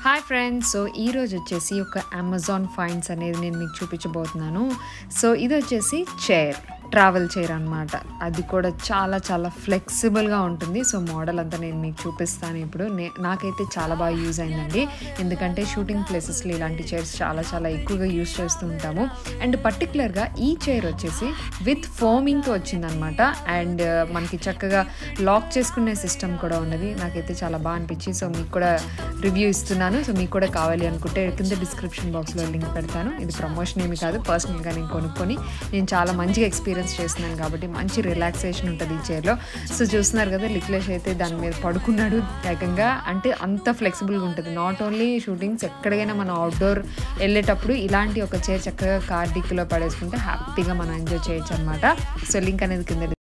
hi friends so ఈరోజు వచ్చేసి ఒక అమెజాన్ ఫైన్స్ అనేది నేను మీకు చూపించబోతున్నాను సో ఇది వచ్చేసి చైర్ ట్రావెల్ చైర్ అనమాట అది కూడా చాలా చాలా ఫ్లెక్సిబుల్గా ఉంటుంది సో మోడల్ అంతా నేను మీకు చూపిస్తాను ఇప్పుడు నే నాకైతే చాలా బాగా యూజ్ అయిందండి ఎందుకంటే షూటింగ్ ప్లేసెస్లో ఇలాంటి చైర్స్ చాలా చాలా ఎక్కువగా యూజ్ చేస్తూ ఉంటాము అండ్ పర్టికులర్గా ఈ చైర్ వచ్చేసి విత్ ఫోమింగ్తో వచ్చిందనమాట అండ్ మనకి చక్కగా లాక్ చేసుకునే సిస్టమ్ కూడా ఉన్నది నాకైతే చాలా బాగా అనిపించింది సో మీకు కూడా రివ్యూ ఇస్తున్నాను సో మీకు కూడా కావాలి అనుకుంటే కింద డిస్క్రిప్షన్ బాక్స్లో లింక్ పెడతాను ఇది ప్రమోషన్ ఏమి కాదు పర్సనల్గా నేను కొనుక్కొని నేను చాలా మంచిగా ఎక్స్పీరియన్స్ చేస్తున్నాను కాబట్టి మంచి రిలాక్సేషన్ ఉంటుంది ఈ చైర్లో సో చూస్తున్నారు కదా లిక్లేష్ అయితే దాని మీద పడుకున్నాడు ఏకంగా అంటే అంత ఫ్లెక్సిబుల్గా ఉంటుంది నాట్ ఓన్లీ షూటింగ్స్ ఎక్కడికైనా మనం అవుట్డోర్ వెళ్ళేటప్పుడు ఇలాంటి ఒక చైర్ చక్కగా కార్ డిక్కిలో పడేసుకుంటే హ్యాపీగా మనం ఎంజాయ్ చేయొచ్చు అనమాట సో లింక్ అనేది కింద